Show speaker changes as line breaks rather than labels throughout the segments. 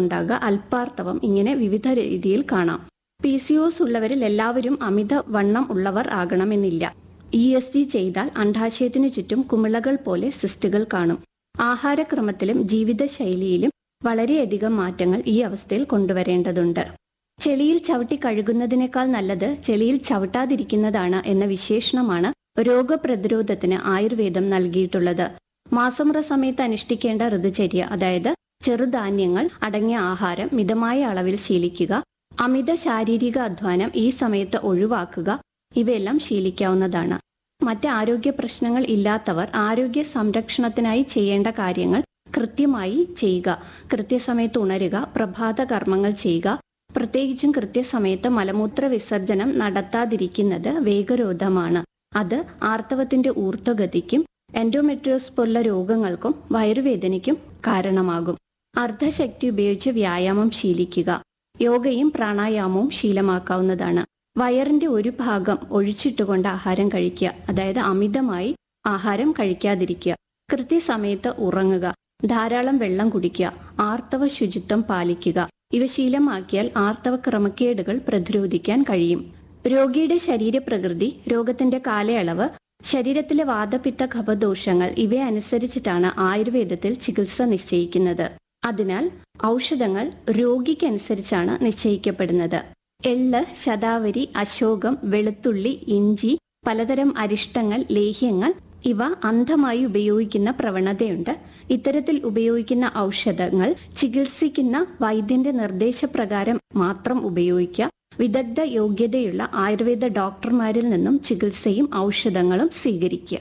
ഉണ്ടാകുക അല്പാർത്തവം ഇങ്ങനെ വിവിധ രീതിയിൽ കാണാം പി സി ഒസ് ഉള്ളവരിൽ എല്ലാവരും അമിത വണ്ണം ഉള്ളവർ ആകണമെന്നില്ല ഇ എസ് ജി ചെയ്താൽ അണ്ഡാശയത്തിനു ചുറ്റും കുമിളകൾ പോലെ സിസ്റ്റുകൾ കാണും ആഹാരക്രമത്തിലും ജീവിതശൈലിയിലും വളരെയധികം മാറ്റങ്ങൾ ഈ അവസ്ഥയിൽ കൊണ്ടുവരേണ്ടതുണ്ട് ചെളിയിൽ ചവിട്ടി കഴുകുന്നതിനേക്കാൾ നല്ലത് ചെളിയിൽ ചവിട്ടാതിരിക്കുന്നതാണ് എന്ന വിശേഷണമാണ് രോഗപ്രതിരോധത്തിന് ആയുർവേദം നൽകിയിട്ടുള്ളത് മാസമുറ സമയത്ത് അനുഷ്ഠിക്കേണ്ട ഋതുചര്യ അതായത് ചെറുധാന്യങ്ങൾ അടങ്ങിയ ആഹാരം മിതമായ അളവിൽ ശീലിക്കുക അമിത ശാരീരിക അധ്വാനം ഈ സമയത്ത് ഒഴിവാക്കുക ഇവയെല്ലാം ശീലിക്കാവുന്നതാണ് മറ്റ് ആരോഗ്യ പ്രശ്നങ്ങൾ ഇല്ലാത്തവർ ആരോഗ്യ സംരക്ഷണത്തിനായി ചെയ്യേണ്ട കാര്യങ്ങൾ കൃത്യമായി ചെയ്യുക കൃത്യസമയത്ത് ഉണരുക പ്രഭാത കർമ്മങ്ങൾ ചെയ്യുക പ്രത്യേകിച്ചും കൃത്യസമയത്ത് മലമൂത്ര വിസർജനം നടത്താതിരിക്കുന്നത് വേഗരോധമാണ് അത് ആർത്തവത്തിന്റെ ഊർധ്വഗതിക്കും എൻഡോമെട്രിയോസ് പോലുള്ള രോഗങ്ങൾക്കും വയറുവേദനയ്ക്കും കാരണമാകും അർദ്ധശക്തി ഉപയോഗിച്ച് വ്യായാമം ശീലിക്കുക യോഗയും പ്രാണായാമവും ശീലമാക്കാവുന്നതാണ് വയറിന്റെ ഒരു ഭാഗം ഒഴിച്ചിട്ടുകൊണ്ട് ആഹാരം കഴിക്കുക അതായത് അമിതമായി ആഹാരം കഴിക്കാതിരിക്കുക കൃത്യസമയത്ത് ഉറങ്ങുക ധാരാളം വെള്ളം കുടിക്കുക ആർത്തവ ശുചിത്വം പാലിക്കുക ഇവ ശീലമാക്കിയാൽ ആർത്തവ ക്രമക്കേടുകൾ പ്രതിരോധിക്കാൻ കഴിയും രോഗിയുടെ ശരീരപ്രകൃതി രോഗത്തിന്റെ കാലയളവ് ശരീരത്തിലെ വാദപിത്ത കഫദോഷങ്ങൾ ഇവയനുസരിച്ചിട്ടാണ് ആയുർവേദത്തിൽ ചികിത്സ നിശ്ചയിക്കുന്നത് അതിനാൽ ഔഷധങ്ങൾ രോഗിക്കനുസരിച്ചാണ് നിശ്ചയിക്കപ്പെടുന്നത് എള്ള് ശതാവരി അശോകം വെളുത്തുള്ളി ഇഞ്ചി പലതരം അരിഷ്ടങ്ങൾ ലേഹ്യങ്ങൾ ഇവ അന്ധമായി ഉപയോഗിക്കുന്ന പ്രവണതയുണ്ട് ഇത്തരത്തിൽ ഉപയോഗിക്കുന്ന ഔഷധങ്ങൾ ചികിത്സിക്കുന്ന വൈദ്യന്റെ നിർദ്ദേശപ്രകാരം മാത്രം ഉപയോഗിക്കുക വിദഗ്ധ യോഗ്യതയുള്ള ആയുർവേദ ഡോക്ടർമാരിൽ നിന്നും ചികിത്സയും ഔഷധങ്ങളും സ്വീകരിക്കുക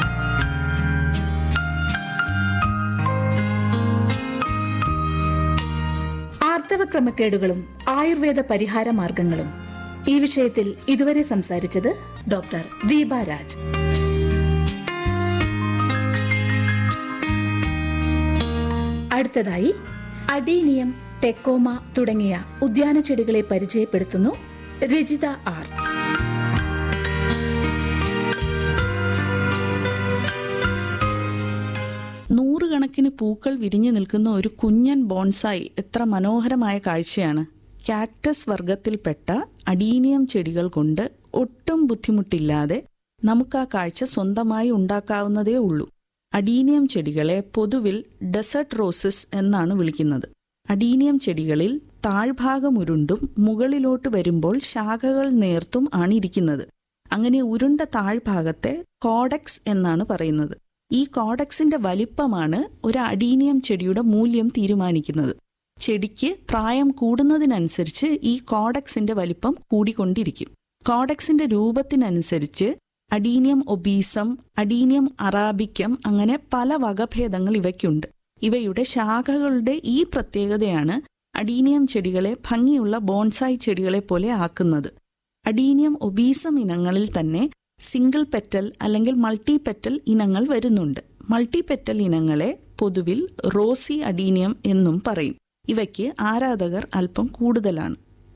ആർത്തവ ക്രമക്കേടുകളും ആയുർവേദ പരിഹാര മാർഗങ്ങളും ഈ വിഷയത്തിൽ ഇതുവരെ സംസാരിച്ചത് ഡോക്ടർ ദീപ രാജ് അടുത്തതായി അഡീനിയം ടെക്കോമ തുടങ്ങിയ ഉദ്യാന ചെടികളെ പരിചയപ്പെടുത്തുന്നു രജിത ആർ
നൂറുകണക്കിന് പൂക്കൾ വിരിഞ്ഞു നിൽക്കുന്ന ഒരു കുഞ്ഞൻ ബോൺസായി എത്ര മനോഹരമായ കാഴ്ചയാണ് കാക്ടസ് വർഗത്തിൽപ്പെട്ട അഡീനിയം ചെടികൾ കൊണ്ട് ഒട്ടും ബുദ്ധിമുട്ടില്ലാതെ നമുക്ക് ആ കാഴ്ച സ്വന്തമായി ഉണ്ടാക്കാവുന്നതേ ഉള്ളൂ അഡീനിയം ചെടികളെ പൊതുവിൽ ഡെസേർട്ട് റോസസ് എന്നാണ് വിളിക്കുന്നത് അഡീനിയം ചെടികളിൽ താഴ്ഭാഗം ഉരുണ്ടും മുകളിലോട്ട് വരുമ്പോൾ ശാഖകൾ നേർത്തും ആണ് ഇരിക്കുന്നത് അങ്ങനെ ഉരുണ്ട താഴ്ഭാഗത്തെ കോഡക്സ് എന്നാണ് പറയുന്നത് ഈ കോഡക്സിന്റെ വലിപ്പമാണ് ഒരു അഡീനിയം ചെടിയുടെ മൂല്യം തീരുമാനിക്കുന്നത് ചെടിക്ക് പ്രായം കൂടുന്നതിനനുസരിച്ച് ഈ കോഡക്സിന്റെ വലിപ്പം കൂടിക്കൊണ്ടിരിക്കും കോഡക്സിന്റെ രൂപത്തിനനുസരിച്ച് അഡീനിയം ഒബീസം അഡീനിയം അറാബിക്കം അങ്ങനെ പല വകഭേദങ്ങൾ ഇവയ്ക്കുണ്ട് ഇവയുടെ ശാഖകളുടെ ഈ പ്രത്യേകതയാണ് അഡീനിയം ചെടികളെ ഭംഗിയുള്ള ബോൺസായി ചെടികളെ പോലെ ആക്കുന്നത് അഡീനിയം ഒബീസം ഇനങ്ങളിൽ തന്നെ സിംഗിൾ പെറ്റൽ അല്ലെങ്കിൽ മൾട്ടി പെറ്റൽ ഇനങ്ങൾ വരുന്നുണ്ട് മൾട്ടി പെറ്റൽ ഇനങ്ങളെ പൊതുവിൽ റോസി അഡീനിയം എന്നും പറയും ഇവയ്ക്ക് ആരാധകർ അല്പം കൂടുതലാണ്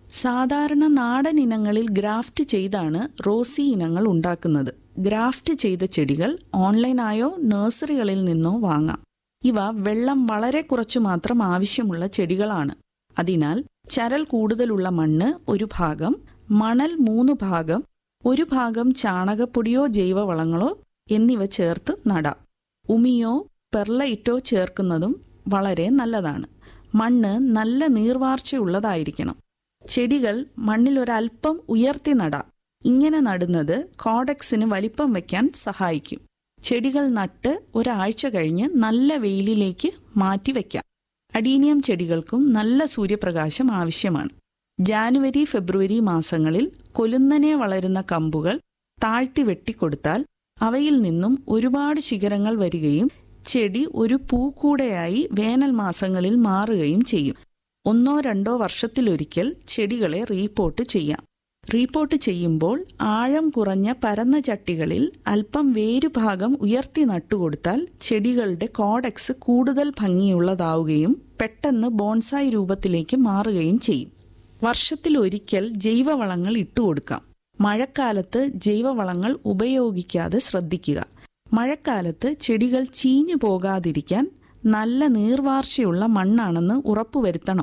സാധാരണ നാടൻ ഇനങ്ങളിൽ ഗ്രാഫ്റ്റ് ചെയ്താണ് റോസി ഇനങ്ങൾ ഉണ്ടാക്കുന്നത് ഗ്രാഫ്റ്റ് ചെയ്ത ചെടികൾ ഓൺലൈനായോ നഴ്സറികളിൽ നിന്നോ വാങ്ങാം ഇവ വെള്ളം വളരെ കുറച്ചു മാത്രം ആവശ്യമുള്ള ചെടികളാണ് അതിനാൽ ചരൽ കൂടുതലുള്ള മണ്ണ് ഒരു ഭാഗം മണൽ മൂന്ന് ഭാഗം ഒരു ഭാഗം ചാണകപ്പൊടിയോ ജൈവവളങ്ങളോ എന്നിവ ചേർത്ത് നടാം ഉമിയോ പെർലൈറ്റോ ചേർക്കുന്നതും വളരെ നല്ലതാണ് മണ്ണ് നല്ല നീർവാർച്ചയുള്ളതായിരിക്കണം ചെടികൾ മണ്ണിൽ ഒരൽപ്പം ഉയർത്തി നടാം ഇങ്ങനെ നടുന്നത് കോഡക്സിന് വലിപ്പം വയ്ക്കാൻ സഹായിക്കും ചെടികൾ നട്ട് ഒരാഴ്ച കഴിഞ്ഞ് നല്ല വെയിലിലേക്ക് മാറ്റിവെക്കാം അഡീനിയം ചെടികൾക്കും നല്ല സൂര്യപ്രകാശം ആവശ്യമാണ് ജാനുവരി ഫെബ്രുവരി മാസങ്ങളിൽ കൊലുന്നനെ വളരുന്ന കമ്പുകൾ താഴ്ത്തി വെട്ടിക്കൊടുത്താൽ അവയിൽ നിന്നും ഒരുപാട് ശിഖരങ്ങൾ വരികയും ചെടി ഒരു പൂക്കൂടയായി വേനൽ മാസങ്ങളിൽ മാറുകയും ചെയ്യും ഒന്നോ രണ്ടോ വർഷത്തിലൊരിക്കൽ ചെടികളെ റീപോർട്ട് ചെയ്യാം റീപോർട്ട് ചെയ്യുമ്പോൾ ആഴം കുറഞ്ഞ പരന്ന ചട്ടികളിൽ അല്പം വേരുഭാഗം ഉയർത്തി നട്ടുകൊടുത്താൽ ചെടികളുടെ കോഡക്സ് കൂടുതൽ ഭംഗിയുള്ളതാവുകയും പെട്ടെന്ന് ബോൺസായി രൂപത്തിലേക്ക് മാറുകയും ചെയ്യും വർഷത്തിലൊരിക്കൽ ജൈവവളങ്ങൾ ഇട്ടുകൊടുക്കാം മഴക്കാലത്ത് ജൈവവളങ്ങൾ ഉപയോഗിക്കാതെ ശ്രദ്ധിക്കുക മഴക്കാലത്ത് ചെടികൾ ചീഞ്ഞു പോകാതിരിക്കാൻ നല്ല നീർവാർച്ചയുള്ള മണ്ണാണെന്ന് ഉറപ്പുവരുത്തണം